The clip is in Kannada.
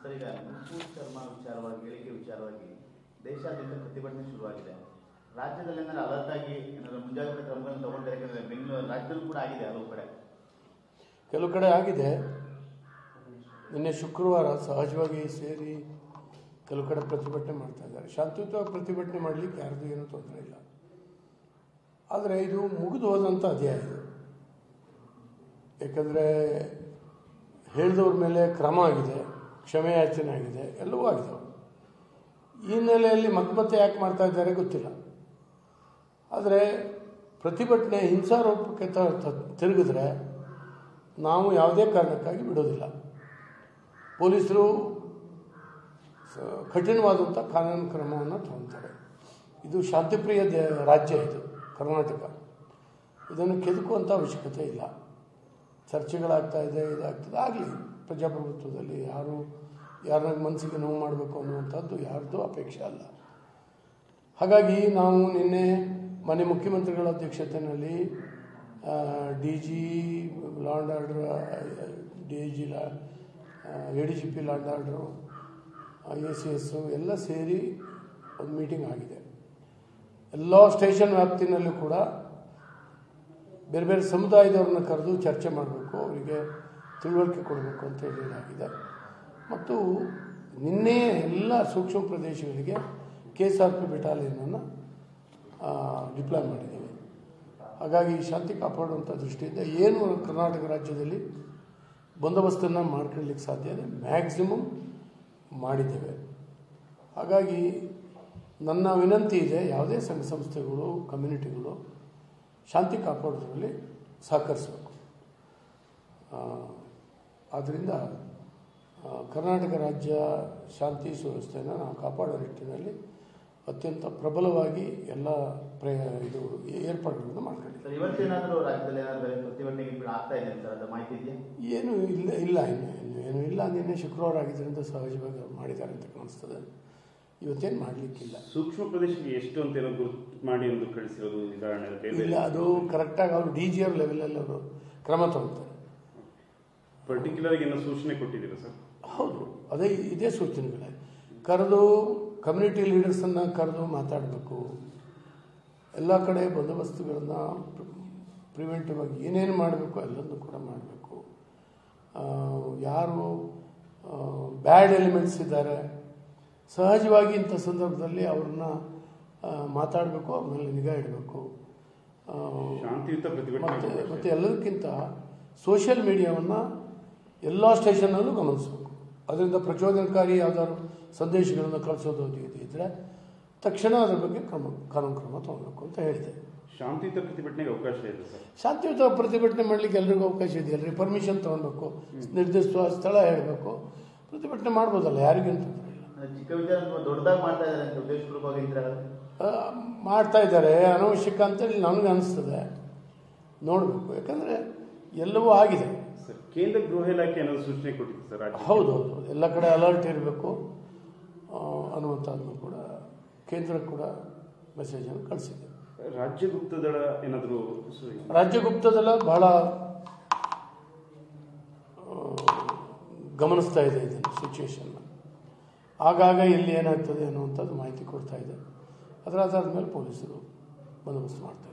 ಸರ್ ಈಗ ಮುತ್ತೂಟ್ ಶರ್ಮಾ ವಿಚಾರವಾಗಿ ಹೇಳಿಕೆ ವಿಚಾರವಾಗಿ ದೇಶಾದ್ಯಂತ ಪ್ರತಿಭಟನೆ ಶುರುವಾಗಿದೆ ರಾಜ್ಯದಲ್ಲಿ ಏನಾದ್ರು ಅಲರ್ಟ್ ಆಗಿ ಏನಾದ್ರು ಮುಂಜಾಗ್ರತಾ ಕ್ರಮಗಳನ್ನು ತಗೊಂಡ್ರೆ ಯಾಕಂದ್ರೆ ಬೆಂಗಳೂರು ರಾಜ್ಯದಲ್ಲೂ ಕೂಡ ಆಗಿದೆ ಹಲವು ಕಡೆ ಕೆಲವು ಕಡೆ ಆಗಿದೆ ನಿನ್ನೆ ಶುಕ್ರವಾರ ಸಹಜವಾಗಿ ಸೇರಿ ಕೆಲವು ಕಡೆ ಪ್ರತಿಭಟನೆ ಮಾಡ್ತಾ ಇದ್ದಾರೆ ಶಾಂತಿಯುತವಾಗಿ ಪ್ರತಿಭಟನೆ ಮಾಡಲಿಕ್ಕೆ ಯಾರ್ದು ಏನೂ ತೊಂದರೆ ಇಲ್ಲ ಆದರೆ ಇದು ಮುಗಿದು ಹೋದಂಥ ಅಧ್ಯಾಯ ಇದು ಯಾಕಂದರೆ ಹೇಳಿದವ್ರ ಮೇಲೆ ಕ್ರಮ ಆಗಿದೆ ಕ್ಷಮೆಯಾಚನೆ ಆಗಿದೆ ಎಲ್ಲವೂ ಆಗಿದೆ ಈ ಹಿನ್ನೆಲೆಯಲ್ಲಿ ಮತ್ತೆ ಮತ್ತೆ ಯಾಕೆ ಮಾಡ್ತಾ ಇದ್ದಾರೆ ಗೊತ್ತಿಲ್ಲ ಆದರೆ ಪ್ರತಿಭಟನೆ ಹಿಂಸಾರೂಪಕ್ಕೆ ತ ತ- ತಿರುಗಿದ್ರೆ ನಾವು ಯಾವುದೇ ಕಾರಣಕ್ಕಾಗಿ ಬಿಡೋದಿಲ್ಲ ಪೊಲೀಸರು ಸ- ಕಠಿಣವಾದಂಥ ಕಾನೂನು ಕ್ರಮವನ್ನು ತಗೊಳ್ತಾರೆ ಇದು ಶಾಂತಿಪ್ರಿಯ ದೇ ರಾಜ್ಯ ಇದು ಕರ್ನಾಟಕ ಇದನ್ನು ಕೆದಕುವಂಥ ಅವಶ್ಯಕತೆ ಇಲ್ಲ ಚರ್ಚೆಗಳಾಗ್ತಾ ಇದೆ ಇದಾಗ್ತದೆ ಆಗಲಿ ಪ್ರಜಾಪ್ರಭುತ್ವದಲ್ಲಿ ಯಾರು ಯಾರನ್ನ ಮನಸ್ಸಿಗೆ ನೋವು ಮಾಡಬೇಕು ಅನ್ನುವಂಥದ್ದು ಯಾರ್ದು ಅಪೇಕ್ಷೆ ಅಲ್ಲ ಹಾಗಾಗಿ ನಾವು ನಿನ್ನೆ ಮನೆ ಮುಖ್ಯಮಂತ್ರಿಗಳ ಅಧ್ಯಕ್ಷತೆಯಲ್ಲಿ D G law and order D G law A D G P law and order A C S ಎಲ್ಲ ಸೇರಿ ಒಂದು ಮೀಟಿಂಗ್ ಆಗಿದೆ ಎಲ್ಲ ಸ್ಟೇಷನ್ ವ್ಯಾಪ್ತಿನಲ್ಲೂ ಕೂಡ ಬೇರೆ ಬೇರೆ ಸಮುದಾಯದವ್ರನ್ನ ಕರೆದು ಚರ್ಚೆ ಮಾಡಬೇಕು ಅವರಿಗೆ ತಿಳುವಳಿಕೆ ಕೊಡಬೇಕು ಅಂತ ಹೇಳಲಾಗಿದೆ ಮತ್ತು ನಿನ್ನೆ ಎಲ್ಲ ಸೂಕ್ಷ್ಮ ಪ್ರದೇಶಗಳಿಗೆ ಕೆ ಎಸ್ ಆರ್ ಪಿ ಬೆಟಾಲಿಯನನ್ನು ಡಿಪ್ಲಾಯ್ ಮಾಡಿದ್ದೇವೆ ಹಾಗಾಗಿ ಶಾಂತಿ ಕಾಪಾಡುವಂಥ ದೃಷ್ಟಿಯಿಂದ ಏನು ಕರ್ನಾಟಕ ರಾಜ್ಯದಲ್ಲಿ ಬಂದೋಬಸ್ತನ್ನು ಮಾಡ್ಕೊಳ್ಳಿಕ್ಕೆ ಸಾಧ್ಯ ಇದೆ ಮ್ಯಾಕ್ಸಿಮಮ್ ಮಾಡಿದ್ದೇವೆ ಹಾಗಾಗಿ ನನ್ನ ವಿನಂತಿ ಇದೆ ಯಾವುದೇ ಸಂಘ ಸಂಸ್ಥೆಗಳು ಕಮ್ಯುನಿಟಿಗಳು ಶಾಂತಿ ಕಾಪಾಡೋದ್ರಲ್ಲಿ ಸಹಕರಿಸಬೇಕು ಆದ್ದರಿಂದ ಆ, ಕರ್ನಾಟಕ ರಾಜ್ಯ ಶಾಂತಿ ಸುವ್ಯವಸ್ಥೆಯನ್ನು ನಾವು ಕಾಪಾಡೋ ನಿಟ್ಟಿನಲ್ಲಿ ಅತ್ಯಂತ ಪ್ರಬಲವಾಗಿ ಎಲ್ಲ ಪ್ರಯ ಇದು ಏರ್ಪಾಡುಗಳನ್ನು ಮಾಡ್ಕೊಂಡಿದ್ದೀವಿ ಸರ್ ಇವತ್ತೇನಾದರೂ ರಾಜ್ಯದಲ್ಲಿ ಏನಾದರೂ ಪ್ರತಿಭಟನೆ ಗಿಟ್ಬಿಟ್ಟು ಆಗ್ತಾ ಇದೆ ಸರ್ ಅದು ಮಾಹಿತಿ ಇದೆಯಾ ಏನು ಇಲ್ಲ ಇಲ್ಲ ಇನ್ನು ಇನ್ನು ಏನು ಇಲ್ಲ ನಿನ್ನೆ ಶುಕ್ರವಾರ ಆಗಿದ್ದರಿಂದ ಸಹಜವಾಗಿ ಅವ್ರು ಮಾಡಿದ್ದಾರೆ ಅಂತ ಕಾಣಿಸ್ತದೆ ಇವತ್ತೇನು ಮಾಡಲಿಕ್ಕಿಲ್ಲ ಸೂಕ್ಷ್ಮ ಪ್ರದೇಶಕ್ಕೆ ಎಷ್ಟು ಅಂತ ಏನೋ ಗುರುತು ಮಾಡಿ ಒಂದು ಕಳಿಸಿರೋದು ಉದಾಹರಣೆ ಬೇರೆ ಇಲ್ಲ ಅದು ಕರೆಕ್ಟಾಗಿ ಅವರು ಡಿ ಜಿ ಅವ್ರ ಲೆವೆಲಲ್ಲಿ ಅವರು ಕ್ರಮ ತಗೊಳ್ತಾರೆ ಪರ್ಟಿಕ್ಯುಲರ್ ಏನೋ ಸೂಚನೆ ಕೊಟ್ಟಿದ್ದೀರಾ ಸರ್ ಹೌದು ಅದೇ ಇದೇ ಸೂಚನೆಗಳೇ ಕರೆದು ಕಮ್ಯುನಿಟಿ ಲೀಡರ್ಸನ್ನು ಕರೆದು ಮಾತಾಡಬೇಕು ಎಲ್ಲ ಕಡೆ ಬಂದೋಬಸ್ತುಗಳನ್ನು ಪ್ರಿವೆಂಟಿವ್ ಆಗಿ ಏನೇನು ಮಾಡಬೇಕು ಎಲ್ಲದನ್ನು ಕೂಡ ಮಾಡಬೇಕು ಯಾರು ಬ್ಯಾಡ್ ಎಲಿಮೆಂಟ್ಸ್ ಇದ್ದಾರೆ ಸಹಜವಾಗಿ ಇಂಥ ಸಂದರ್ಭದಲ್ಲಿ ಅವ್ರನ್ನ ಮಾತಾಡಬೇಕು ಅವ್ರ ಮೇಲೆ ನಿಗಾ ಇಡಬೇಕು ಶಾಂತಿಯುತ ಪ್ರತಿಭಟನೆ ಮತ್ತು ಮತ್ತು ಎಲ್ಲದಕ್ಕಿಂತ ಸೋಷಿಯಲ್ ಮೀಡಿಯಾವನ್ನು ಎಲ್ಲ ಸ್ಟೇಷನ್ನಲ್ಲೂ ಗಮನಿಸಬೇಕು ಅದರಿಂದ ಪ್ರಚೋದನಕಾರಿ ಯಾವ್ದಾದ್ರು ಸಂದೇಶಗಳನ್ನು ಕಳಿಸೋದು ಅದು ಇದು ಇದ್ದರೆ ತಕ್ಷಣ ಅದರ ಬಗ್ಗೆ ಕ್ರಮ ಕಾನೂನು ಕ್ರಮ ತಗೊಳ್ಬೇಕು ಅಂತ ಹೇಳಿದೆ ಶಾಂತಿಯುತ ಪ್ರತಿಭಟನೆಗೆ ಅವಕಾಶ ಇದೆ ಸರ್ ಶಾಂತಿಯುತ ಪ್ರತಿಭಟನೆ ಮಾಡಲಿಕ್ಕೆ ಎಲ್ರಿಗೂ ಅವಕಾಶ ಇದೆಯಲ್ರಿ ಪರ್ಮಿಷನ್ ತೊಗೊಳ್ಬೇಕು ನಿರ್ದಿಷ್ಟ ಸ್ಥಳ ಹೇಳಬೇಕು ಪ್ರತಿಭಟನೆ ಮಾಡ್ಬೋದಲ್ಲ ಯಾರಿಗಂತ ತೊಂದರೆ ಇಲ್ಲ ಅಂದ್ರೆ ಚಿಕ್ಕ ವಿಚಾರ ತುಂಬಾ ದೊಡ್ಡದಾಗಿ ಮಾಡ್ತಾ ಇದ್ದಾರೆ ಅಂತ ಉದ್ದೇಶಪೂರ್ವಕವಾಗಿ ಇದ್ರೆ ಆ, ಮಾಡ್ತಾ ಇದ್ದಾರೆ ಅನವಶ್ಯಕ ಅಂತೇಳಿ ನನಗೆ ಅನಿಸ್ತದೆ ನೋಡಬೇಕು ಯಾಕಂದರೆ ಎಲ್ಲವೂ ಆಗಿದೆ ಸರ್ ಕೇಂದ್ರ ಗೃಹ ಇಲಾಖೆ ಏನಾದ್ರು ಸೂಚನೆ ಕೊಟ್ಟಿದೆ ಸರ್ ರಾಜ್ಯ ಹೌದು ಹೌದು ಎಲ್ಲ ಕಡೆ ಅಲರ್ಟ್ ಇರಬೇಕು ಅನ್ನುವಂಥದ್ದನ್ನು ಕೂಡ ಕೇಂದ್ರ ಕೂಡ ಮೆಸೇಜನ್ನು ಕಳಿಸಿದೆ ರಾಜ್ಯ ಗುಪ್ತ ದಳ ಏನಾದರೂ ರಾಜ್ಯ ಗುಪ್ತದಲ್ಲ ಬಹಳ ಆ, ಗಮನಿಸ್ತಾ ಇದೆ ಇದನ್ನು ಸಿಚುವೇಶನ್ನ ಆಗಾಗ ಇಲ್ಲಿ ಏನಾಗ್ತದೆ ಅನ್ನುವಂಥದ್ದು ಮಾಹಿತಿ ಕೊಡ್ತಾ ಇದೆ ಅದರ ಆಧಾರದ ಮೇಲೆ ಪೊಲೀಸರು ಬಂದೋಬಸ್ತ್ ಮಾಡ್ತಾ ಇದ್ದಾರೆ